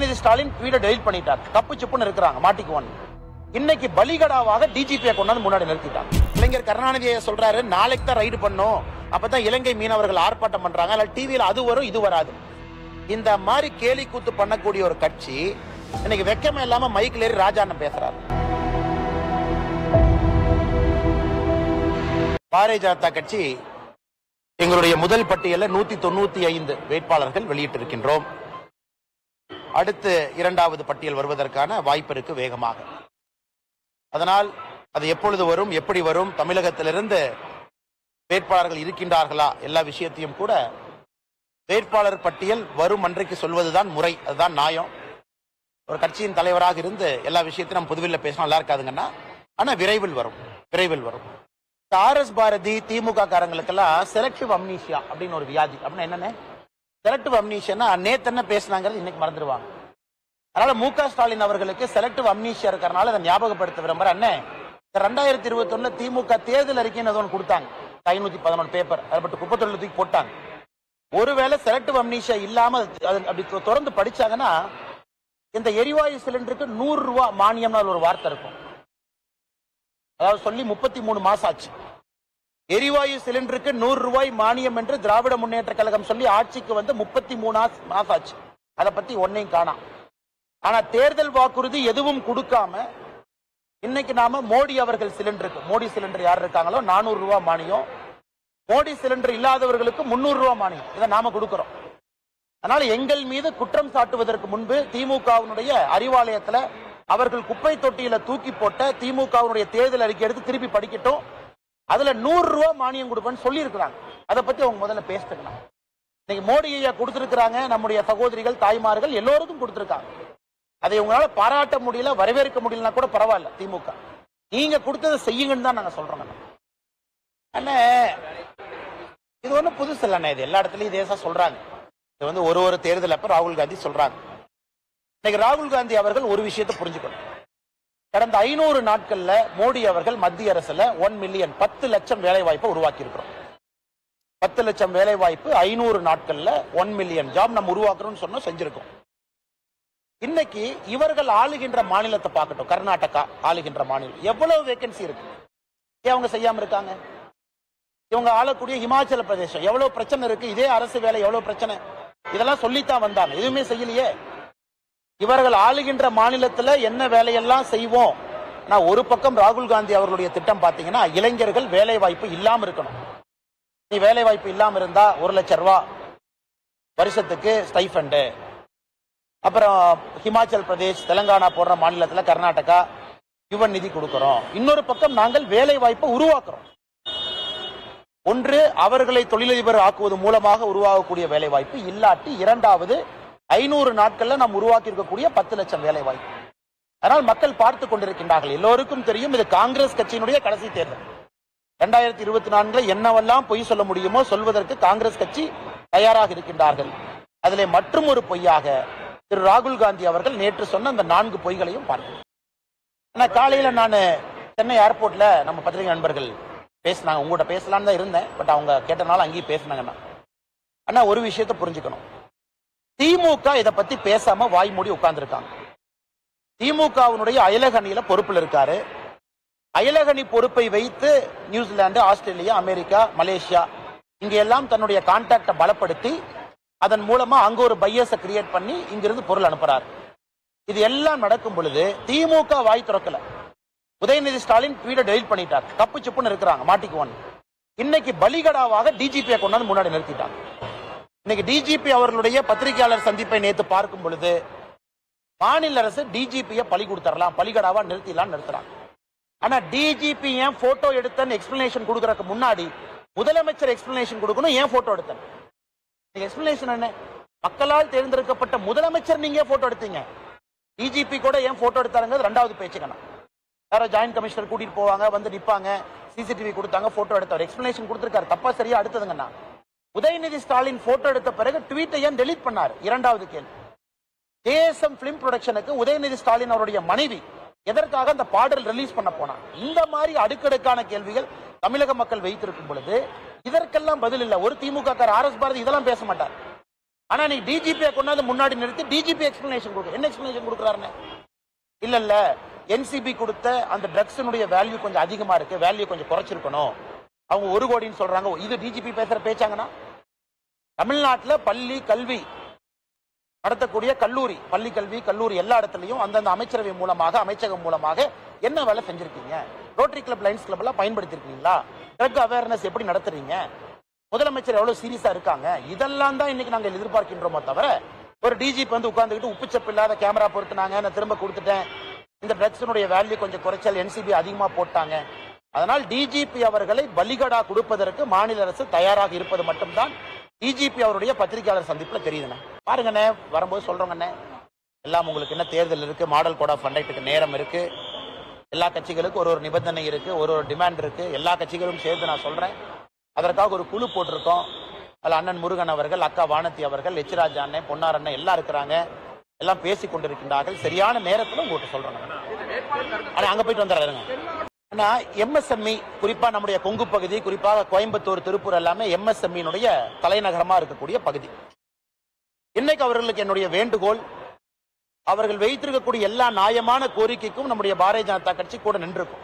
Udhayanidhi Stalin ட்வீட்டை delete பண்ணிட்டார் தப்பு சிப்புன்னு இருக்கிறாங்க மாட்டிக்குவான் இன்னைக்கு பலிகடாவாக டிஜிபியை கொண்டாந்து முன்னாடி நிறுத்திட்டாங்க இளைஞர் கருணாநிதி ஐயா சொல்றாரு நாளைக்கு தான் ரைடு பண்ணும் அப்பதான் இலங்கை மீனவர்கள் ஆர்ப்பாட்டம் பண்றாங்க அதில் டிவியில் அது வரும் இது வராது இந்த மாதிரி கேலி கூத்து பண்ணக்கூடிய ஒரு கட்சி இன்னைக்கு வெக்கமே இல்லாம மைக்கில் ஏறி ராஜாண்ணன் பேசுறாரு பாரதிய ஜனதா கட்சி எங்களுடைய முதல் பட்டியலில் நூத்தி தொண்ணூத்தி ஐந்து வேட்பாளர்கள் வெளியிட்டிருக்கின்றோம் அடுத்து இரண்டாவது பட்டியல் வருவதற்கான வாய்ப்பு இருக்கு வேகமாக அதனால் அது எப்பொழுது வரும் எப்படி வரும் தமிழகத்திலிருந்து வேட்பாளர்கள் இருக்கின்றார்களா எல்லா விஷயத்தையும் கூட வேட்பாளர் பட்டியல் வரும் அன்றைக்கு சொல்வதுதான் முறை அதுதான் நியாயம் ஒரு கட்சியின் தலைவராக இருந்து எல்லா விஷயத்தையும் நம்ம புதுவில்ல பேசினா நல்லா இருக்காதுங்கன்னா ஆனா விரைவில் வரும் விரைவில் வரும் ஆர் எஸ் பாரதி திமுக காரங்களுக்கெல்லாம் செலக்டிவ் அம்னீஷியா அப்படின்னு ஒரு வியாதி அப்படின்னா என்னன்னு செலக்டிவ் அம்னீஷியன்னா நேத்து என்ன பேசினாங்கிறது இன்னைக்கு மறந்துடுவாங்க அதனால மு க ஸ்டாலின் அவர்களுக்கு செலக்டிவ் அம்னீஷியா இருக்கிறனால அதை ஞாபகப்படுத்த விரும்புறேன் அண்ணே ரெண்டாயிரத்தி இருபத்தி ஒண்ணுல திமுக தேர்தல் அறிக்கைன்னு ஏதோ ஒன்று கொடுத்தாங்க ஐநூத்தி பதினொன்று பேப்பர் அதை பட்டு குப்பத்தொழில் தூக்கி போட்டாங்க ஒருவேளை செலக்டிவ் அம்னீஷியா இல்லாம அது அப்படி தொ- தொடர்ந்து படிச்சாங்கன்னா இந்த எரிவாயு சிலிண்டருக்கு நூறு ரூபாய் மானியம்னு அதுல ஒரு வார்த்தை இருக்கும் அதாவது சொல்லி முப்பத்தி மூணு மாசம் ஆச்சு எரிவாயு சிலிண்டருக்கு நூறு ரூபாய் மானியம் என்று திராவிட முன்னேற்ற கழகம் சொல்லி ஆட்சிக்கு வந்து முப்பத்தி மூணு மாசம் ஆச்சு அதை பத்தி ஒன்னையும் காணாம் ஆனா தேர்தல் வாக்குறுதி எதுவும் கொடுக்காம இன்னைக்கு நாம மோடி அவர்கள் சிலிண்டருக்கு மோடி சிலிண்டர் யார் இருக்காங்களோ நானூறு ரூபாய் மானியம் மோடி சிலிண்டர் இல்லாதவர்களுக்கு முன்னூறு ரூபாய் மானியம் இதை நாம கொடுக்கிறோம் அதனால எங்கள் மீது குற்றம் சாட்டுவதற்கு முன்பு திமுகவினுடைய அறிவாலயத்துல அவர்கள் குப்பை தொட்டியில தூக்கி போட்ட திமுகவினுடைய தேர்தல் அறிக்கை எடுத்து திருப்பி படிக்கட்டும் அதுல நூறு ரூபாய் மானியம் கொடுப்பேன்னு சொல்லி இருக்கிறாங்க அதை பத்தி அவங்க முதல்ல பேசிட்டுக்கலாம் இன்னைக்கு மோடி ஐயா கொடுத்திருக்கிறாங்க நம்முடைய சகோதரிகள் தாய்மார்கள் எல்லோருக்கும் கொடுத்திருக்காங்க அதை உங்களால பாராட்ட முடியல வரவேற்க முடியலனா கூட பரவாயில்ல திமுக நீங்க கொடுத்ததை செய்யுங்கன்னு தான் நாங்க சொல்றோம் அண்ணா. அண்ணே இது ஒண்ணும் புதுசு இல்லைண்ணே இது எல்லா இடத்துலயும் இதே தான் சொல்றாங்க இது வந்து ஒரு ஒரு தேர்தல் அப்ப ராகுல் காந்தி சொல்றாங்க இன்னைக்கு ராகுல் காந்தி அவர்கள் ஒரு விஷயத்தை புரிஞ்சுக்கணும் கடந்த ஐநூறு நாட்கள்ல மோடி அவர்கள் மத்திய அரசுல ஒன் மில்லியன் பத்து லட்சம் வேலை வாய்ப்பை உருவாக்கி இருக்கிறோம் பத்து லட்சம் வேலை வாய்ப்பு ஐநூறு நாட்கள்ல ஒன் மில்லியன் ஜாப் நம்ம உருவாக்குறோம்னு சொன்னோம் செஞ்சிருக்கோம் இன்னைக்கு இவர்கள் ஆளுகின்ற மாநிலத்தை பார்க்கட்டும் கர்நாடகா ஆளுகின்ற மாநிலம் எவ்வளவு வேகன்சி இருக்கு ஏன் அவங்க செய்யாம இருக்காங்க இவங்க ஆளக்கூடிய இமாச்சல பிரதேசம் எவ்வளவு பிரச்சனை இருக்கு இதே அரசு வேலை எவ்வளவு பிரச்சனை இதெல்லாம் சொல்லித்தான் வந்தாங்க எதுவுமே செய்யலையே இவர்கள் ஆளுகின்ற மாநிலத்துல என்ன வேலையெல்லாம் செய்வோம் நான் ஒரு பக்கம் ராகுல் காந்தி அவர்களுடைய திட்டம் பாத்தீங்கன்னா இளைஞர்கள் வேலை வாய்ப்பு இல்லாம இருக்கணும் நீ வேலை வாய்ப்பு இல்லாம இருந்தா ஒரு லட்சம் ரூபாய் வருஷத்துக்கு ஸ்டைஃபண்டு அப்புறம் ஹிமாச்சல் பிரதேஷ் தெலங்கானா போன்ற மாநிலத்துல கர்நாடகா யுவன் நிதி கொடுக்கிறோம் இன்னொரு பக்கம் நாங்கள் வேலை வாய்ப்பை உருவாக்குறோம் ஒன்று அவர்களை தொழிலதிபர் ஆக்குவது மூலமாக உருவாகக்கூடிய வேலை வாய்ப்பு இல்லாட்டி இரண்டாவது ஐநூறு நாட்கள்ல நாம் உருவாக்கி இருக்கக்கூடிய பத்து லட்சம் வேலை வாய்ப்பு அதனால் மக்கள் பார்த்து கொண்டிருக்கின்றார்கள் எல்லோருக்கும் தெரியும் இது காங்கிரஸ் கட்சியினுடைய கடைசி தேர்தல் இரண்டாயிரத்தி இருபத்தி நான்குல என்னவெல்லாம் பொய் சொல்ல முடியுமோ சொல்வதற்கு காங்கிரஸ் கட்சி தயாராக இருக்கின்றார்கள் அதிலே மற்றும் ஒரு பொய்யாக திரு ராகுல் காந்தி அவர்கள் நேற்று சொன்ன அந்த நான்கு பொய்களையும் பார்க்கிறோம் ஆனா காலையில நான் சென்னை ஏர்போர்ட்ல நம்ம பத்திரிகை நண்பர்கள் பேசினாங்க உங்கள்கிட்ட பேசலாம்னு தான் இருந்தேன் பட் அவங்க கேட்டனால அங்கேயும் பேசினாங்கண்ணா அண்ணா ஒரு விஷயத்தை புரிஞ்சுக்கணும் திமுக இதை பத்தி பேசாம வாய் மூடி உட்கார்ந்துருக்காங்க திமுகவினுடைய அயலகணியில பொறுப்புல இருக்காரு அயலகணி பொறுப்பை வைத்து நியூசிலாந்து ஆஸ்திரேலியா அமெரிக்கா மலேசியா இங்க எல்லாம் தன்னுடைய கான்டாக்டை பலப்படுத்தி அதன் மூலமா அங்க ஒரு பையஸை கிரியேட் பண்ணி இங்கிருந்து பொருள் அனுப்புறாரு இது எல்லாம் நடக்கும் பொழுது திமுக வாய் திறக்கல உதயநிதி ஸ்டாலின் ட்வீட்டை டெலிட் பண்ணிட்டார் தப்பு சிப்புன்னு இருக்கிறாங்க மாட்டிக்குவான் இன்னைக்கு பலிகடாவாக டிஜிபியை கொண்டாந்து முன்னாடி நிறுத்திட்டாங்க இன்னைக்கு டிஜிபி அவர்களுடைய பத்திரிகையாளர் சந்திப்பை நேத்து பார்க்கும் பொழுது மாநில அரசு டிஜிபியை பலி கொடுத்துடலாம் பலிகடாவா நிறுத்திடலாம் நிறுத்துறாங்க ஆனா டிஜிபி ஏன் போட்டோ எடுத்தன்னு எக்ஸ்பிளனேஷன் கொடுக்கறதுக்கு முன்னாடி முதலமைச்சர் எக்ஸ்பிளனேஷன் கொடுக்கணும் ஏன் போட்டோ எடுத்தேன் எக்ஸ்பிளனேஷன் என்ன மக்களால் தேர்ந்தெடுக்கப்பட்ட முதலமைச்சர் நீங்க போட்டோ எடுத்தீங்க டிஜிபி கூட ஏன் போட்டோ எடுத்தாருங்கிறது ரெண்டாவது பேச்சுக்கண்ணா யாரோ ஜாயின்ட் கமிஷனர் கூட்டிட்டு போவாங்க வந்து நிப்பாங்க சிசிடிவி கொடுத்தாங்க போட்டோ எடுத்தவர் எக்ஸ்பிளனேஷன் கொடுத்திருக்காரு தப்பா சரியா அடுத்ததுங்கண்ணா உதயநிதி ஸ்டாலின் போட்டோ எடுத்த பிறகு ட்வீட்டை ஏன் டெலீட் பண்ணார் இரண்டாவது கேள்வி தேசம் பிலிம் ப்ரொடக்ஷனுக்கு உதயநிதி ஸ்டாலின் அவருடைய மனைவி எதற்காக அந்த பாடல் ரிலீஸ் பண்ண போனாங்க இந்த மாதிரி அடுக்கடுக்கான கேள்விகள் தமிழக மக்கள் வைத்திருக்கும் பொழுது இதற்கெல்லாம் பதில் இல்ல ஒரு திமுக ஆர் எஸ் பாரதி இதெல்லாம் பேச மாட்டார் ஆனா நீ டிஜிபியை கொண்டாந்து முன்னாடி நிறுத்தி டிஜிபி எக்ஸ்பிளனேஷன் கொடுக்க என்ன எக்ஸ்பிளனேஷன் கொடுக்குறாருன்னு இல்ல இல்ல என்சிபி கொடுத்த அந்த ட்ரக்ஸினுடைய வேல்யூ கொஞ்சம் அதிகமா இருக்கு வேல்யூ கொஞ்சம் குறைச்சிருக்கணும் அவங்க ஒரு கோடின்னு சொல்றாங்க இது டிஜிபி பேசுற பேச்சாங்கன்னா தமிழ்நாட்டுல பள்ளி கல்வி நடத்தக்கூடிய கல்லூரி பள்ளி கல்வி கல்லூரி எல்லா இடத்துலயும் அந்தந்த அமைச்சரவை மூலமாக அமைச்சகம் மூலமாக என்ன வேலை செஞ்சிருக்கீங்க ரோட்டரி கிளப் லைன்ஸ் கிளப் எல்லாம் பயன்படுத்திருக்கீங்களா ட்ரக் அவேர்னஸ் எப்படி நடத்துறீங்க முதலமைச்சர் எவ்வளவு சீரியஸா இருக்காங்க இதெல்லாம் தான் இன்னைக்கு நாங்கள் எதிர்பார்க்கின்றோமோ தவிர ஒரு டிஜிபி வந்து உட்கார்ந்துக்கிட்டு உப்புச்சப்பு இல்லாத கேமரா பொருத்துனாங்க நான் திரும்ப கொடுத்துட்டேன் இந்த ட்ரக்ஸினுடைய வேல்யூ கொஞ்சம் குறைச்சல் என்சிபி அதிகமா போட்டாங்க அதனால் டிஜிபி அவர்களை பலிகடா கொடுப்பதற்கு மாநில அரசு தயாராக இருப்பது மட்டும்தான் டிஜிபி அவருடைய பத்திரிகையாளர் சந்திப்புல தெரியுதுண்ணே பாருங்கண்ணே வரும்போது சொல்றோங்கண்ணே எல்லாம் உங்களுக்கு என்ன தேர்தல் இருக்கு மாடல் கோட் ஆஃப் கண்டக்டுக்கு நேரம் இருக்கு எல்லா கட்சிகளுக்கும் ஒரு ஒரு நிபந்தனை இருக்கு ஒரு ஒரு டிமாண்ட் இருக்கு எல்லா கட்சிகளும் சேர்ந்து நான் சொல்றேன் அதற்காக ஒரு குழு போட்டிருக்கோம் அதுல அண்ணன் முருகன் அவர்கள் அக்கா வானதி அவர்கள் எச்ராஜ் அண்ணன் பொன்னார் அண்ணன் எல்லாம் இருக்கிறாங்க எல்லாம் பேசி கொண்டிருக்கின்றார்கள் சரியான நேரத்துல உங்களுக்கு சொல்றேன் ஆனா அங்க போயிட்டு வந்துடுறாருங்க ஆனா எம்எஸ்எம்இ குறிப்பா நம்முடைய கொங்கு பகுதி குறிப்பாக கோயம்புத்தூர் திருப்பூர் எல்லாமே எம்எஸ்எம்இனுடைய தலைநகரமா இருக்கக்கூடிய பகுதி இன்னைக்கு அவர்களுக்கு என்னுடைய வேண்டுகோள் அவர்கள் வைத்திருக்கக்கூடிய எல்லா நியாயமான கோரிக்கைக்கும் நம்முடைய பாரதிய ஜனதா கட்சி கூட நின்றிருக்கும்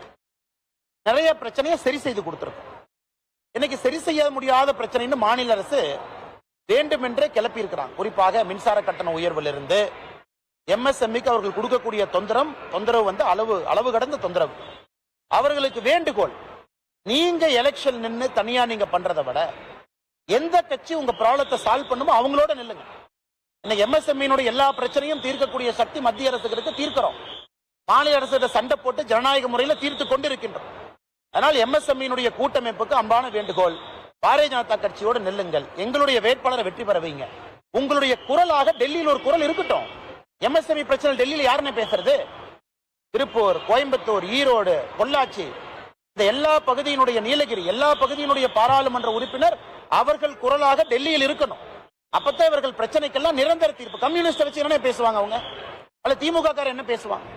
நிறைய பிரச்சனையை சரி செய்து கொடுத்திருக்கும் இன்னைக்கு சரி செய்ய முடியாத பிரச்சனைன்னு மாநில அரசு வேண்டுமென்றே கிளப்பி இருக்கிறாங்க குறிப்பாக மின்சார கட்டண உயர்விலிருந்து எம்எஸ்எம்இக்கு அவர்கள் கொடுக்கக்கூடிய தொந்தரம் தொந்தரவு வந்து அளவு அளவு கடந்த தொந்தரவு அவர்களுக்கு வேண்டுகோள் நீங்க எலெக்ஷன் நின்னு தனியா நீங்க பண்றதை விட எந்த கட்சி உங்க ப்ராப்ளத்தை சால்வ் பண்ணுமோ அவங்களோட நில்லுங்க இன்னைக்கு எம்எஸ்எம்இனுடைய எல்லா பிரச்சனையும் தீர்க்கக்கூடிய சக்தி மத்திய அரசுக்கு இருக்கு தீர்க்கிறோம் மாநில அரசு சண்டை போட்டு ஜனநாயக முறையில தீர்த்து கொண்டிருக்கின்றோம் அதனால் எம்எஸ்எம்இனுடைய கூட்டமைப்புக்கு அன்பான வேண்டுகோள் பாரதிய ஜனதா கட்சியோடு நில்லுங்கள் எங்களுடைய வேட்பாளரை வெற்றி பெற வைங்க உங்களுடைய குரலாக டெல்லியில் ஒரு குரல் இருக்கட்டும் எம்எஸ்எம்இ பிரச்சனை டெல்லியில் யாருன்னு பேசுறது திருப்பூர் கோயம்புத்தூர் ஈரோடு பொள்ளாச்சி இந்த எல்லா பகுதியினுடைய நீலகிரி எல்லா பகுதியினுடைய பாராளுமன்ற உறுப்பினர் அவர்கள் குரலாக டெல்லியில் இருக்கணும் அப்பதான் இவர்கள் பிரச்சனைக்கெல்லாம் நிரந்தர தீர்ப்பு கம்யூனிஸ்ட் வச்சு என்ன பேசுவாங்க அவங்க அல்ல திமுக காரர் என்ன பேசுவாங்க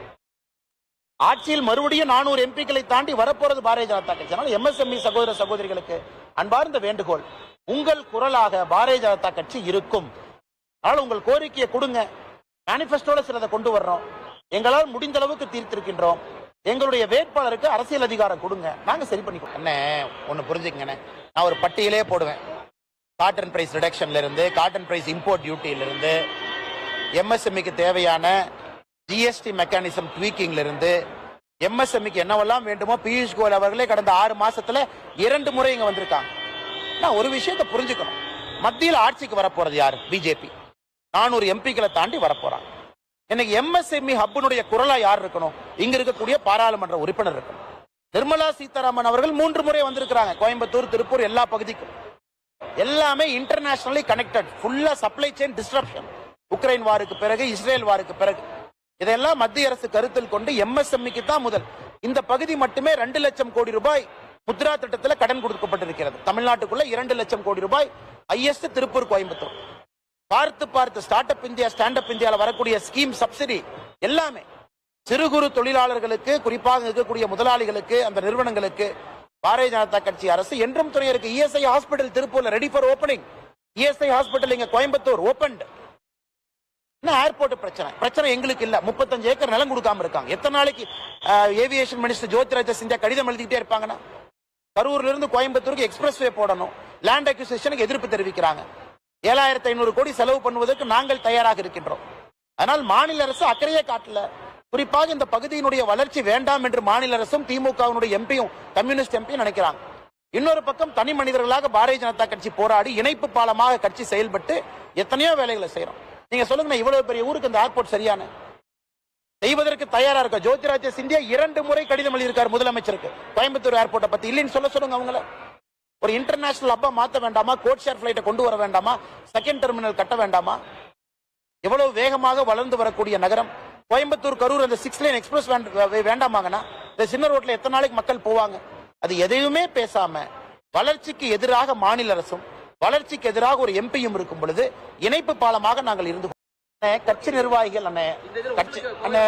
ஆட்சியில் மறுபடியும் நானூறு எம்பிக்களை தாண்டி வரப்போறது பாரதிய ஜனதா கட்சி அதனால எம்எஸ்எம்இ சகோதர சகோதரிகளுக்கு அன்பார்ந்த வேண்டுகோள் உங்கள் குரலாக பாரதிய ஜனதா கட்சி இருக்கும் அதனால உங்கள் கோரிக்கையை கொடுங்க மேனிபெஸ்டோல சிலதை கொண்டு வர்றோம் எங்களால் முடிந்த அளவுக்கு தீர்த்திருக்கின்றோம் எங்களுடைய வேட்பாளருக்கு அரசியல் அதிகாரம் கொடுங்க நாங்க சரி பண்ணி அண்ணே ஒன்னு புரிஞ்சுக்கங்கண்ணே நான் ஒரு பட்டியலே போடுவேன் காட்டன் பிரைஸ் ரிடக்ஷன்ல இருந்து காட்டன் பிரைஸ் இம்போர்ட் டியூட்டியில இருந்து எம்எஸ்எம்இக்கு தேவையான ஜிஎஸ்டி மெக்கானிசம் ட்வீக்கிங்ல இருந்து எம்எஸ்எம்இக்கு என்னவெல்லாம் வேண்டுமோ பியூஷ் கோயல் அவர்களே கடந்த ஆறு மாசத்துல இரண்டு முறை இங்க வந்திருக்காங்க நான் ஒரு விஷயத்தை புரிஞ்சுக்கணும் மத்தியில் ஆட்சிக்கு வரப்போறது யாரு பிஜேபி நானூறு எம்பிக்களை தாண்டி வரப்போறாங்க இன்னைக்கு எம்எஸ்எம்இ ஹப்புனுடைய குரலா யார் இருக்கணும் இங்க இருக்கக்கூடிய பாராளுமன்ற உறுப்பினர் இருக்கணும் நிர்மலா சீதாராமன் அவர்கள் மூன்று முறை வந்திருக்கிறாங்க கோயம்புத்தூர் திருப்பூர் எல்லா பகுதிக்கும் எல்லாமே இன்டர்நேஷனலி கனெக்டட் ஃபுல்லா சப்ளை செயின் டிஸ்ட்ரப்ஷன் உக்ரைன் வாருக்கு பிறகு இஸ்ரேல் வாருக்கு பிறகு இதெல்லாம் மத்திய அரசு கருத்தில் கொண்டு எம்எஸ்எம்இக்கு தான் முதல் இந்த பகுதி மட்டுமே ரெண்டு லட்சம் கோடி ரூபாய் முத்ரா திட்டத்தில் கடன் கொடுக்கப்பட்டிருக்கிறது தமிழ்நாட்டுக்குள்ள இரண்டு லட்சம் கோடி ரூபாய் ஹையஸ்ட் திருப்பூர் கோயம்புத்தூர் பார்த்து பார்த்து start up India stand up இந்தியாவில் வரக்கூடிய ஸ்கீம் சப்சிடி எல்லாமே சிறு குறு தொழிலாளர்களுக்கு குறிப்பாக இருக்கக்கூடிய முதலாளிகளுக்கு அந்த நிறுவனங்களுக்கு பாரதிய ஜனதா கட்சி அரசு என்றும் துணை இருக்கு இஎஸ்ஐ ஹாஸ்பிட்டல் திருப்பூர்ல ready for opening ESI hospital இங்க கோயம்புத்தூர் ஓபன்ட் என்ன ஏர்போர்ட் பிரச்சனை பிரச்சனை எங்களுக்கு இல்ல முப்பத்தஞ்சு ஏக்கர் நிலம் கொடுக்காம இருக்காங்க எத்தனை நாளைக்கு ஏவியேஷன் மினிஸ்டர் ஜோதிராஜ சிந்தியா கடிதம் எழுதிக்கிட்டே இருப்பாங்கன்னா கரூர்ல இருந்து கோயம்புத்தூருக்கு எக்ஸ்பிரஸ் வே போடணும் லேண்ட் அக்யூசிஷனுக்கு எதிர்ப்பு தெரிவிக்கிறாங்க ஏழாயிரத்தி ஐநூறு கோடி செலவு பண்ணுவதற்கு நாங்கள் தயாராக இருக்கின்றோம் ஆனால் மாநில அரசு அக்கறையே காட்டல குறிப்பாக இந்த பகுதியினுடைய வளர்ச்சி வேண்டாம் என்று மாநில அரசும் திமுகவினுடைய எம்பியும் கம்யூனிஸ்ட் எம்பியும் நினைக்கிறாங்க இன்னொரு பக்கம் தனி மனிதர்களாக பாரதிய ஜனதா கட்சி போராடி இணைப்பு பாலமாக கட்சி செயல்பட்டு எத்தனையோ வேலைகளை செய்யறோம் நீங்க சொல்லுங்க இவ்வளவு பெரிய ஊருக்கு இந்த ஏர்போர்ட் சரியான செய்வதற்கு தயாரா இருக்க ஜோதிராஜ சிந்தியா இரண்டு முறை கடிதம் எழுதியிருக்காரு முதலமைச்சருக்கு கோயம்புத்தூர் ஏர்போர்ட்டை பத்தி இல்லைன்னு சொல்ல சொல்லுங்க அவங்கள ஒரு இன்டர்நேஷனல் அப்பா மாத்த வேண்டாமா கோட் ஷேர் பிளைட்டை கொண்டு வர வேண்டாமா செகண்ட் டெர்மினல் கட்ட வேண்டாமா எவ்வளவு வேகமாக வளர்ந்து வரக்கூடிய நகரம் கோயம்புத்தூர் கரூர் அந்த சிக்ஸ் லைன் எக்ஸ்பிரஸ் வேண்டாமாங்கண்ணா இந்த சின்ன ரோட்ல எத்தனை நாளைக்கு மக்கள் போவாங்க அது எதையுமே பேசாம வளர்ச்சிக்கு எதிராக மாநில அரசும் வளர்ச்சிக்கு எதிராக ஒரு எம்பியும் இருக்கும் பொழுது இணைப்பு பாலமாக நாங்கள் இருந்து அண்ணே, கட்சி நிர்வாகிகள் அண்ணே கட்சி அண்ணே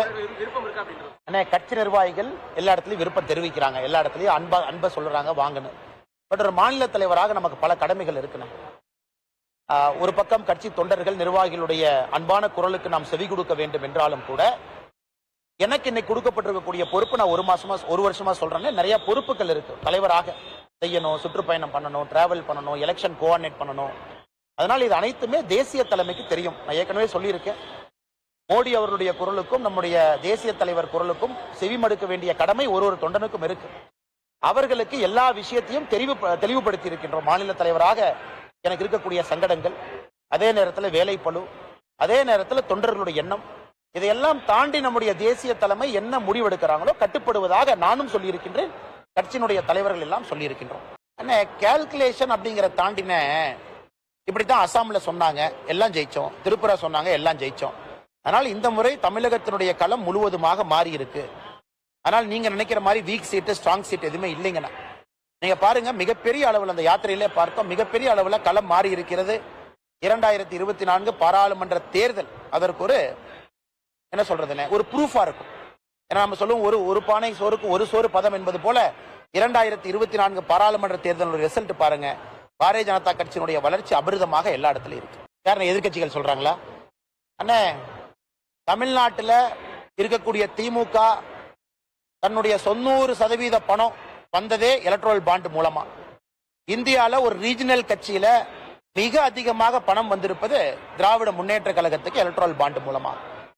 அண்ணே கட்சி நிர்வாகிகள் எல்லா இடத்துலயும் விருப்பம் தெரிவிக்கிறாங்க எல்லா இடத்துலயும் அன்பா அன்பை சொல்றாங்க வாங்கன்னு பட் ஒரு மாநில தலைவராக நமக்கு பல கடமைகள் இருக்குண்ணே ஆஹ், ஒரு பக்கம் கட்சி தொண்டர்கள் நிர்வாகிகளுடைய அன்பான குரலுக்கு நாம் செவி கொடுக்க வேண்டும் என்றாலும் கூட எனக்கு இன்னைக்கு கொடுக்கப்பட்டிருக்கக்கூடிய பொறுப்பு நான் ஒரு மாசமா ஒரு வருஷமா சொல்றேன்னு நிறைய பொறுப்புகள் இருக்கு தலைவராக செய்யணும் சுற்றுப்பயணம் பண்ணணும் டிராவல் பண்ணணும் எலெக்ஷன் கோஆர்டினேட் பண்ணணும் அதனால இது அனைத்துமே தேசிய தலைமைக்கு தெரியும் நான் ஏற்கனவே சொல்லியிருக்கேன் மோடி அவர்களுடைய குரலுக்கும் நம்முடைய தேசிய தலைவர் குரலுக்கும் செவிமடுக்க வேண்டிய கடமை ஒரு ஒரு தொண்டனுக்கும் இருக்கு அவர்களுக்கு எல்லா விஷயத்தையும் தெளிவு தெளிவுபடுத்தி இருக்கின்றோம் மாநில தலைவராக எனக்கு இருக்கக்கூடிய சங்கடங்கள் அதே நேரத்தில் வேலைப்பளு அதே நேரத்தில் தொண்டர்களுடைய எண்ணம் இதையெல்லாம் தாண்டி நம்முடைய தேசிய தலைமை என்ன முடிவெடுக்கிறாங்களோ கட்டுப்படுவதாக நானும் சொல்லியிருக்கின்றேன் கட்சியினுடைய தலைவர்கள் எல்லாம் சொல்லியிருக்கின்றோம் அண்ணே கால்குலேஷன் அப்படிங்கிற தாண்டின இப்படித்தான் அசாம்ல சொன்னாங்க எல்லாம் ஜெயிச்சோம் திரிபுரா சொன்னாங்க எல்லாம் ஜெயிச்சோம் அதனால இந்த முறை தமிழகத்தினுடைய களம் முழுவதுமாக மாறி இருக்கு ஆனால் நீங்க நினைக்கிற மாதிரி வீக் சீட்டு ஸ்ட்ராங் சீட் எதுவுமே இல்லைங்கண்ணா நீங்க பாருங்க மிகப்பெரிய அளவில் அந்த யாத்திரையிலே பார்த்தோம் மிகப்பெரிய அளவில் களம் மாறி இருக்கிறது இரண்டாயிரத்தி இருபத்தி நான்கு பாராளுமன்ற தேர்தல் அதற்கு ஒரு என்ன சொல்றதுன்னு ஒரு ப்ரூஃபா இருக்கும் ஏன்னா நம்ம சொல்லுவோம் ஒரு ஒரு பானை சோறுக்கு ஒரு சோறு பதம் என்பது போல இரண்டாயிரத்தி இருபத்தி நான்கு பாராளுமன்ற தேர்தல் ரிசல்ட் பாருங்க பாரதிய ஜனதா கட்சியினுடைய வளர்ச்சி அபிரிதமாக எல்லா இடத்துலயும் இருக்கு யாருன்னா எதிர்க்கட்சிகள் சொல்றாங்களா அண்ணே தமிழ்நாட்டுல இருக்கக்கூடிய திமுக தன்னுடைய தொண்ணூறு சதவீத பணம் வந்ததே எலக்ட்ரல் பாண்ட் மூலமா இந்தியால ஒரு ரீஜனல் கட்சியில மிக அதிகமாக பணம் வந்திருப்பது திராவிட முன்னேற்ற கழகத்துக்கு எலக்ட்ரல் பாண்ட் மூலமா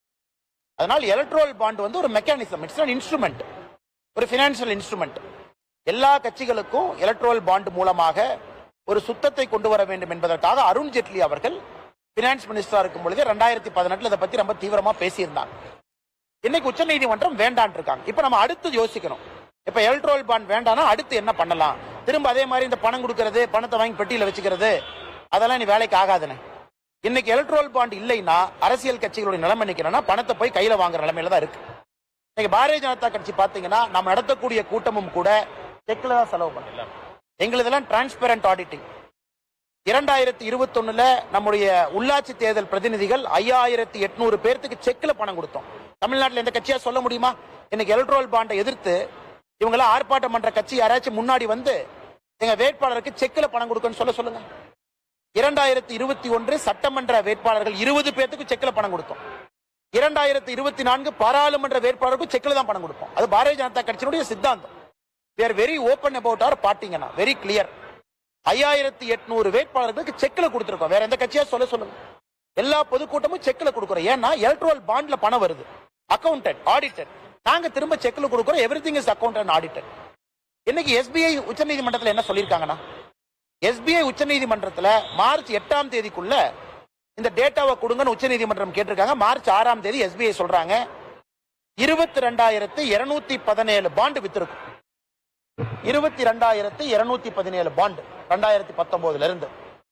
அதனால் எலக்ட்ரல் பாண்ட் வந்து ஒரு மெக்கானிசம் இட்ஸ் an இன்ஸ்ட்ருமெண்ட் ஒரு பினான்சியல் இன்ஸ்ட்ருமெண்ட் எல்லா கட்சிகளுக்கும் எலக்ட்ரல் பாண்ட் மூலமாக ஒரு சுத்தத்தை கொண்டு வர வேண்டும் என்பதற்காக அருண் ஜேட்லி அவர்கள் பினான்ஸ் மினிஸ்டரா இருக்கும் பொழுது ரெண்டாயிரத்தி பதினெட்டுல இதை பத்தி ரொம்ப தீவிரமா பேசியிருந்தாங்க இன்னைக்கு உச்சநீதிமன்றம் வேண்டான் இருக்காங்க இப்ப நம்ம அடுத்து யோசிக்கணும் இப்ப எலக்ட்ரோல் பாண்ட் வேண்டாம்னா அடுத்து என்ன பண்ணலாம் திரும்ப அதே மாதிரி இந்த பணம் கொடுக்கறது பணத்தை வாங்கி பெட்டியில வச்சுக்கிறது அதெல்லாம் நீ வேலைக்கு ஆகாதுன்னு இன்னைக்கு எலக்ட்ரோல் பாண்ட் இல்லைன்னா அரசியல் கட்சிகளுடைய நிலைமை நிக்கிறனா பணத்தை போய் கையில வாங்குற நிலைமையில தான் இருக்கு இன்னைக்கு பாரதிய ஜனதா கட்சி பாத்தீங்கன்னா நம்ம நடத்தக்கூடிய கூட்டமும் கூட செக்ல தான் செலவு பண்ணல எங்களுதெல்லாம் டிரான்ஸ்பெரண்ட் ஆடிட்டிங் இரண்டாயிரத்தி இருபத்தொன்னுல நம்முடைய உள்ளாட்சி தேர்தல் பிரதிநிதிகள் ஐயாயிரத்தி எட்நூறு பேர்த்துக்கு செக்ல பணம் கொடுத்தோம் தமிழ்நாட்டில் எந்த கட்சியா சொல்ல முடியுமா இன்னைக்கு எலக்ட்ரோல் பாண்டை எதிர்த்து இவங்கெல்லாம் ஆர்ப்பாட்டம் பண்ற கட்சி யாராச்சும் முன்னாடி வந்து எங்க வேட்பாளருக்கு செக்ல பணம் கொடுக்கன்னு சொல்ல சொல்லுங்க இரண்டாயிரத்தி இருபத்தி ஒன்று சட்டமன்ற வேட்பாளர்கள் இருபது பேர்த்துக்கு செக்ல பணம் கொடுத்தோம் இரண்டாயிரத்தி இருபத்தி நான்கு பாராளுமன்ற வேட்பாளருக்கும் செக்ல தான் பணம் கொடுப்போம் அது பாரதிய ஜனதா கட்சியினுடைய சித்தாந்தம் we are very open about our பார்ட்டிங்கண்ணா வெரி கிளியர் ஐயாயிரத்தி எட்நூறு வேட்பாளர்களுக்கு செக்ல கொடுத்திருக்கோம் வேற எந்த கட்சியா சொல்ல சொல்லுங்க எல்லா பொதுக்கூட்டமும் செக்ல கொடுக்குறோம் ஏன்னா எலக்ட்ரல் பாண்ட்ல பணம் வருது அக்கௌண்டன்ட் ஆடிட்டர் நாங்க திரும்ப செக்ல கொடுக்குறோம் everything is accountant auditor இன்னைக்கு எஸ்பிஐ உச்சநீதிமன்றத்தில் என்ன சொல்லியிருக்காங்கன்னா எஸ்பிஐ உச்சநீதிமன்றத்தில் மார்ச் எட்டாம் தேதிக்குள்ள இந்த டேட்டாவை கொடுங்கன்னு உச்சநீதிமன்றம் கேட்டிருக்காங்க மார்ச் ஆறாம் தேதி எஸ்பிஐ சொல்றாங்க இருபத்தி ரெண்டாயிரத்து இருநூத்தி பதினேழு பாண்டு வித்திருக்கும் இருபத்தி ரெண்டாயிரத்து இருநூத்தி பதினேழு பாண்டு ரெண்டாயிரத்தி பத்தொன்பதுல இருந்து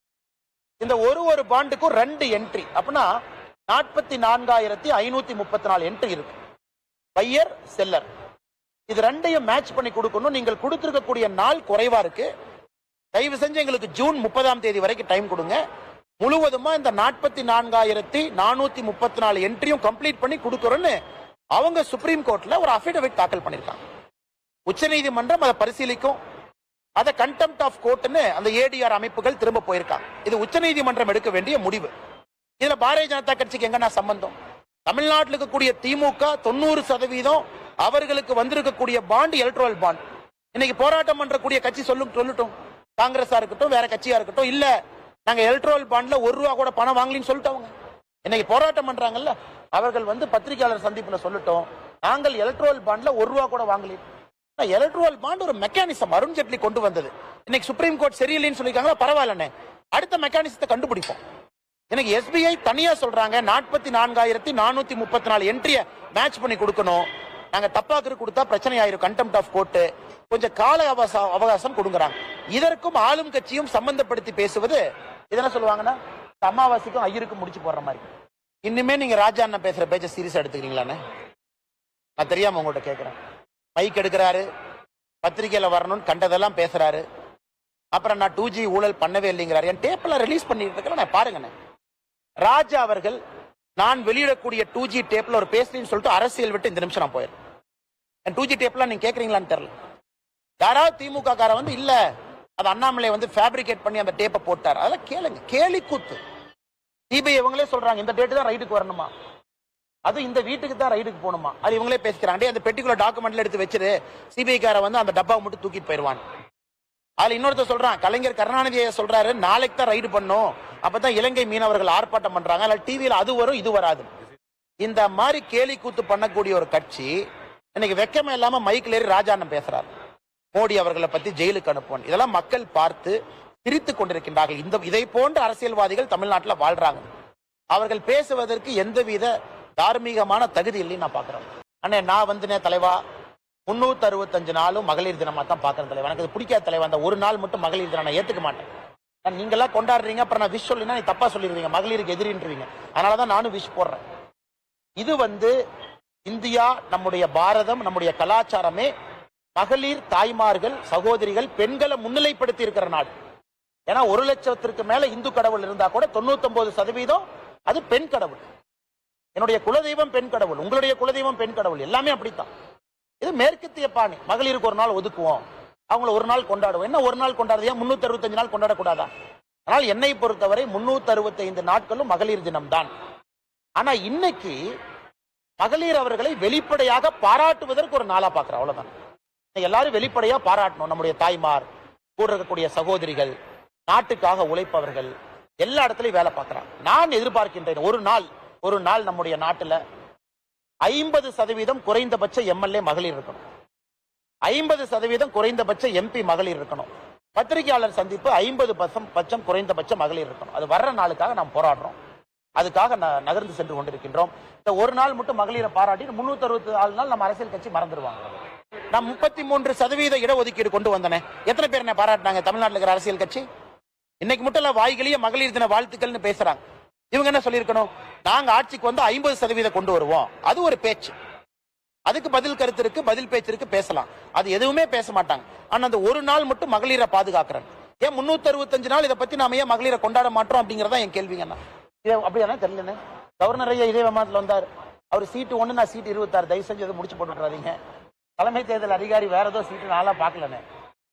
இந்த ஒரு ஒரு பாண்டுக்கும் ரெண்டு என்ட்ரி அப்படின்னா நாற்பத்தி நான்காயிரத்தி ஐநூத்தி முப்பத்தி நாலு என்ட்ரி இருக்கு பையர் செல்லர் இது ரெண்டையும் மேட்ச் பண்ணி கொடுக்கணும் நீங்கள் கொடுத்திருக்கக்கூடிய நாள் குறைவா இருக்கு தயவு செஞ்சு எங்களுக்கு ஜூன் முப்பதாம் தேதி வரைக்கும் டைம் கொடுங்க முழுவதுமா இந்த நாற்பத்தி நான்காயிரத்தி நானூத்தி முப்பத்தி நாலு என்ட்ரியும் கம்ப்ளீட் பண்ணி கொடுக்குறோன்னு அவங்க சுப்ரீம் கோர்ட்ல ஒரு அபிடவிட் தாக்கல் பண்ணிருக்காங்க உச்சநீதிமன்றம் அதை பரிசீலிக்கும் அதை கண்டெம்ட் ஆஃப் கோர்ட்னு அந்த ஏடிஆர் அமைப்புகள் திரும்ப போயிருக்காங்க இது உச்சநீதிமன்றம் எடுக்க வேண்டிய முடிவு இதுல பாரதிய ஜனதா கட்சிக்கு எங்கண்ணா சம்பந்தம் தமிழ்நாட்டில் இருக்கக்கூடிய திமுக தொண்ணூறு சதவீதம் அவர்களுக்கு வந்திருக்கக்கூடிய பாண்ட் எலக்ட்ரல் பாண்ட் இன்னைக்கு போராட்டம் பண்றக்கூடிய கட்சி சொல்லும் சொல்லட்டும் காங்கிரஸா இருக்கட்டும் வேற கட்சியா இருக்கட்டும் இல்ல நாங்க எலக்ட்ரல் பாண்ட்ல ஒரு ரூபா கூட பணம் வாங்கலின்னு சொல்லிட்டவங்க இன்னைக்கு போராட்டம் பண்றாங்கல்ல அவர்கள் வந்து பத்திரிகையாளர் சந்திப்புல சொல்லட்டும் நாங்கள் எலக்ட்ரல் பாண்ட்ல ஒரு ரூபா கூட வாங்கல எலக்ட்ரல் பாண்ட் ஒரு மெக்கானிசம் அருண் ஜேட்லி கொண்டு வந்தது இன்னைக்கு சுப்ரீம் கோர்ட் சரியில்லைன்னு சொல்லிருக்காங்களா பரவாயில்லண்ணே அடுத்த மெக்கானிசத்தை கண்டுபிடிப்போம் எனக்கு எஸ்பிஐ தனியா சொல்றாங்க நாற்பத்தி நான்காயிரத்தி நானூத்தி முப்பத்தி நாலு என்ட்ரிய மேட்ச் பண்ணி கொடுக்கணும் நாங்க தப்பாக்கு கொடுத்தா பிரச்சனை ஆயிரும் கண்டெம்ட் ஆஃப் கோர்ட் கொஞ்சம் கால அவகாச அவகாசம் கொடுங்கறாங்க இதற்கும் ஆளும் கட்சியும் சம்பந்தப்படுத்தி பேசுவது இதென்ன சொல்லுவாங்கன்னா இந்த அமாவாசைக்கும் ஐயருக்கும் முடிச்சு போடுற மாதிரி இன்னுமே நீங்க ராஜா அண்ணன் பேசுற பேச்ச சீரியஸா எடுத்துக்கிறீங்களாண்ணே நான் தெரியாம உங்கள்கிட்ட கேட்கிறேன் மைக் எடுக்கிறாரு பத்திரிக்கையில வரணும்னு கண்டதெல்லாம் பேசுறாரு அப்புறம் நான் டூ ஜி ஊழல் பண்ணவே இல்லைங்கிறாரு என் டேப்ல ரிலீஸ் பண்ணிட்டு இருக்கேன் நான் பாருங்கண்ணே ராஜா அவர்கள் நான் வெளியிடக்கூடிய டூ ஜி டேப்ல ஒரு பேசுறேன்னு சொல்லிட்டு அரசியல் விட்டு இந்த நிமிஷம் நான் போயிடுறேன் என் டூ ஜி டேப்லாம் நீங்க கேக்குறீங்களான்னு தெரியல யாராவது திமுக கார வந்து இல்ல அது அண்ணாமலை வந்து ஃபேப்ரிகேட் பண்ணி அந்த டேப்பை போட்டார் அதெல்லாம் கேளுங்க கேலி கூத்து சிபிஐ இவங்களே சொல்றாங்க இந்த டேட்டு தான் ரைடுக்கு வரணுமா அது இந்த வீட்டுக்கு தான் ரைடுக்கு போகணுமா அது இவங்களே பேசிக்கிறாங்க டேய், அந்த பெட்டிக்குள்ள டாக்குமெண்ட்ல எடுத்து வச்சிரு சிபிஐ கார வந்து அந்த டப்பாவை மட்டும் தூக்கிட்டு போயிடுவான் அதுல இன்னொருத்தர் சொல்றான் கலைஞர் கருணாநிதி ஐயா சொல்றாரு நாளைக்கு தான் ரைடு பண்ணும் அப்பதான் இலங்கை மீனவர்கள் ஆர்ப்பாட்டம் பண்றாங்க அதுல டிவியில அது வரும் இது வராது இந்த மாதிரி கேலி கூத்து பண்ணக்கூடிய ஒரு கட்சி இன்னைக்கு வெக்கமே இல்லாம மைக்கில் ஏறி ராஜாண்ணன் பேசுறாரு மோடி அவர்களை பத்தி ஜெயிலுக்கு அனுப்புவோம் இதெல்லாம் மக்கள் பார்த்து சிரித்துக் கொண்டிருக்கின்றார்கள் இந்த இதை போன்ற அரசியல்வாதிகள் தமிழ்நாட்டில் வாழ்றாங்க அவர்கள் பேசுவதற்கு எந்தவித தார்மீகமான தகுதி இல்லைன்னு நான் பாக்குறேன் அண்ணே நான் வந்துனே தலைவா முன்னூத்தி அறுபத்தஞ்சு நாளும் மகளிர் தினமா தான் பாக்குறேன் தலைவா எனக்கு அது பிடிக்காத தலைவா அந்த ஒரு நாள் மட்டும் மகளிர் தினம் நான் ஏத்துக்க மாட்டேன் நான் நீங்கெல்லாம் கொண்டாடுறீங்க அப்புறம் நான் விஷ் சொல்லினா நீ தப்பா சொல்லிடுவீங்க மகளிருக்கு எதிரின்றீங்க அதனாலதான் நானும் விஷ் போடுறேன் இது வந்து இந்தியா நம்முடைய பாரதம் நம்முடைய கலாச்சாரமே மகளிர் தாய்மார்கள் சகோதரிகள் பெண்களை முன்னிலைப்படுத்தி இருக்கிற நாடு ஏன்னா ஒரு லட்சத்திற்கு மேல இந்து கடவுள் இருந்தா கூட தொண்ணூத்தி சதவீதம் அது பெண் கடவுள் என்னுடைய குலதெய்வம் பெண் கடவுள் உங்களுடைய குலதெய்வம் பெண் கடவுள் எல்லாமே அப்படித்தான் இது மேற்கத்திய பாணி மகளிருக்கு ஒரு நாள் ஒதுக்குவோம் அவங்கள ஒரு நாள் கொண்டாடுவோம் என்ன ஒரு நாள் கொண்டாடுறது ஏன் முன்னூத்தி அறுபத்தஞ்சு நாள் கொண்டாடக்கூடாதா ஆனால் என்னை பொறுத்தவரை முன்னூத்தி அறுபத்தைந்து நாட்களும் மகளிர் தினம்தான் ஆனா இன்னைக்கு மகளிர் அவர்களை வெளிப்படையாக பாராட்டுவதற்கு ஒரு நாளா பார்க்கிறோம் அவ்வளவுதான் இன்னைக்கு எல்லாரும் வெளிப்படையா பாராட்டணும் நம்முடைய தாய்மார் கூட இருக்கக்கூடிய சகோதரிகள் நாட்டுக்காக உழைப்பவர்கள் எல்லா இடத்துலயும் வேலை பார்க்கறாங்க நான் எதிர்பார்க்கின்றேன் ஒரு நாள் ஒரு நாள் நம்முடைய நாட்டுல ஐம்பது சதவீதம் குறைந்தபட்ச எம்எல்ஏ மகளிர் இருக்கணும் ஐம்பது சதவீதம் குறைந்தபட்ச எம்பி மகளிர் இருக்கணும் பத்திரிகையாளர் சந்திப்பு ஐம்பது பட்சம் குறைந்தபட்ச மகளிர் இருக்கணும் அது வர்ற நாளுக்காக நாம் போராடுறோம் அதுக்காக ந- நகர்ந்து சென்று கொண்டிருக்கின்றோம் இந்த ஒரு நாள் மட்டும் மகளிரை பாராட்டி முன்னூத்தி அறுபத்தி நாலு நாள் நம்ம அரசியல் கட்சி மறந்துடுவாங்க நான் முப்பத்தி மூன்று சதவீத இடஒதுக்கீடு கொண்டு வந்தனே எத்தனை பேர் என்ன பாராட்டினாங்க தமிழ்நாட்டில் இருக்கிற அரசியல் கட்சி இன்னைக்கு மட்டும் இல்ல வாய்களையே மகளிர் தின வாழ்த்துக்கள்னு பேசுறாங்க இவங்க என்ன சொல்லியிருக்கணும் நாங்க ஆட்சிக்கு வந்து ஐம்பது சதவீதம் கொண்டு வருவோம் அது ஒரு பேச்சு அதுக்கு பதில் கருத்து இருக்கு பதில் பேச்சு இருக்கு பேசலாம் அது எதுவுமே பேச மாட்டாங்க ஆனா அந்த ஒரு நாள் மட்டும் மகளிரை பாதுகாக்கிறேன் ஏன் முன்னூத்தி அறுபத்தஞ்சு நாள் இதை பத்தி நாம ஏன் மகளிரை கொண்டாட மாட்டோம் அப்படிங்கறதா என் கேள்விங்கண்ணா இது அப்படியானா தெரியலண்ணே கவர்னர் ஐயா இதே விமானத்துல வந்தார் அவர் சீட்டு ஒண்ணு நான் சீட்டு இருபத்தாறு தயவு செஞ்சு அதை முடிச்சு போட்டு விட்றாதீங்க தலைமை தேர்தல் அதிகாரி வேற ஏதோ சீட்டு நாளா பார்க்கலண்ணே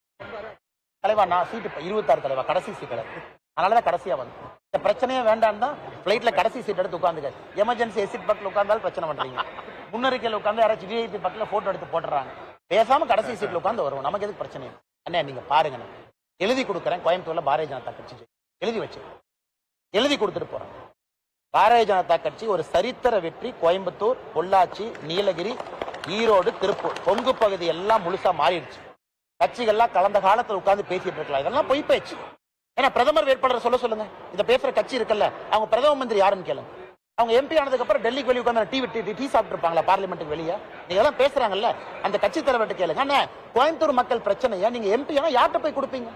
தலைவா நான் சீட்டு இப்ப இருபத்தாறு தலைவா கடைசி சீட் எனக்கு அதனாலதான் கடைசியா வந்து இந்த பிரச்சனையே வேண்டாம் தான் பிளைட்ல கடைசி சீட் எடுத்து உட்காந்துக்க எமர்ஜென்சி எசிட் பக்கத்துல உட்கார்ந்தாலும் பிரச்சனை பண்றீங்க முன்னறிக்கையில் உட்காந்து யாராச்சும் விஐபி பக்கத்துல போட்டோ எடுத்து போட்டுறாங்க பேசாம கடைசி சீட்ல உட்காந்து வருவோம் நமக்கு எதுக்கு பிரச்சனை அண்ணே நீங்க பாருங்க நான் எழுதி கொடுக்குறேன் கோயம்புத்தூர்ல பாரதிய ஜனதா கட்சி ஜெயிக்கும். எழுதி வச்சு எழுதி கொடுத்துட்டு போறேன் பாரதிய ஜனதா கட்சி ஒரு சரித்திர வெற்றி கோயம்புத்தூர் பொள்ளாச்சி நீலகிரி ஈரோடு திருப்பூர் கொங்கு பகுதி எல்லாம் முழுசா மாறிடுச்சு கட்சிகள்லாம் கலந்த காலத்துல உட்கார்ந்து பேசிட்டு இருக்கலாம் இதெல்லாம் பொய் பேச்சு ஏன்னா பிரதமர் வேட்பாளர் சொல்ல சொல்லுங்க இந்த பேசுற கட்சி இருக்குல்ல அவங்க பிரதம மந்திரி யாருன்னு கேளுங்க அவங்க எம்பி ஆனதுக்கு அப்புறம் டெல்லிக்கு வெளியே உட்காந்து டீ டீ டீ சாப்பிட்டு இருப்பாங்களா பார்லிமெண்ட்டுக்கு வெளியே நீங்க எல்லாம் பேசுறாங்கல்ல அந்த கட்சி தலைவர்கிட்ட கேளுங்க அண்ணா கோயம்புத்தூர் மக்கள் பிரச்சனையா நீங்க எம்பி ஆனா யார்கிட்ட போய் கொடுப்பீங்க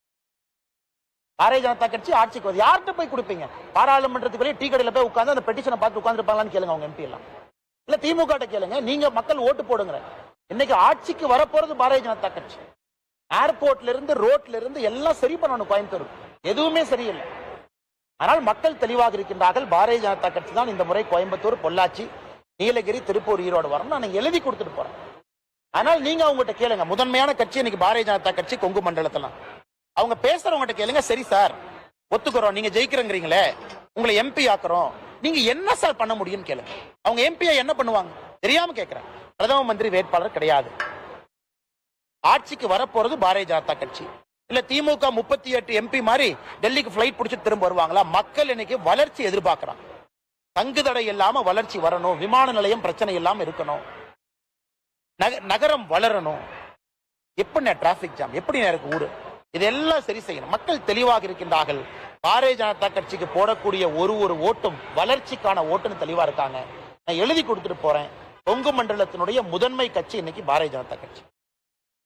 பாரதிய ஜனதா கட்சி ஆட்சிக்கு வருது யார்கிட்ட போய் கொடுப்பீங்க பாராளுமன்றத்துக்கு வெளியே டீ கடையில போய் உட்கார்ந்து அந்த பெட்டிஷனை பார்த்து உட்காந்துருப்பாங்களான்னு கேளுங்க அவங்க எம்பி எல்லாம் இல்ல திமுக கிட்ட கேளுங்க நீங்க மக்கள் ஓட்டு போடுங்க இன்னைக்கு ஆட்சிக்கு வரப்போறது பாரதிய ஜனதா கட்சி ஏர்போர்ட்ல இருந்து ரோட்ல இருந்து எல்லாம் சரி பண்ணணும் கோயம்புத்தூர் எதுவுமே சரியில்லை ஆனால் மக்கள் தெளிவாக இருக்கின்றார்கள் பாரதிய ஜனதா கட்சி தான் இந்த முறை கோயம்புத்தூர் பொள்ளாச்சி நீலகிரி திருப்பூர் ஈரோடு வரும் நான் எழுதி கொடுத்துட்டு போறேன் ஆனால் நீங்க அவங்ககிட்ட கேளுங்க முதன்மையான கட்சி இன்னைக்கு பாரதிய ஜனதா கட்சி கொங்கு மண்டலத்துல அவங்க பேசுறவங்ககிட்ட கேளுங்க சரி சார் ஒத்துக்கிறோம் நீங்க ஜெயிக்கிறங்கிறீங்களே உங்களை எம்பி ஆக்குறோம் நீங்க என்ன சார் பண்ண முடியும்னு கேளுங்க அவங்க எம்பியா என்ன பண்ணுவாங்க தெரியாம கேக்குறேன் பிரதம மந்திரி வேட்பாளர் கிடையாது ஆட்சிக்கு வரப்போறது பாரதிய ஜனதா கட்சி இல்ல திமுக முப்பத்தி எட்டு எம்பி மாதிரி டெல்லிக்கு பிளைட் பிடிச்சிட்டு திரும்ப வருவாங்களா மக்கள் இன்னைக்கு வளர்ச்சி எதிர்பார்க்கறாங்க தங்குதடை இல்லாம வளர்ச்சி வரணும் விமான நிலையம் பிரச்சனை இல்லாம இருக்கணும் நக- நகரம் வளரணும் எப்படி டிராபிக் ஜாம் எப்படி இருக்கு ஊரு இதெல்லாம் சரி செய்யணும் மக்கள் தெளிவாக இருக்கின்றார்கள் பாரதிய ஜனதா கட்சிக்கு போடக்கூடிய ஒரு ஒரு ஓட்டும் வளர்ச்சிக்கான ஓட்டுன்னு தெளிவா இருக்காங்க நான் எழுதி கொடுத்துட்டு போறேன் கொங்கு மண்டலத்தினுடைய முதன்மை கட்சி இன்னைக்கு பாரதிய ஜனதா கட்சி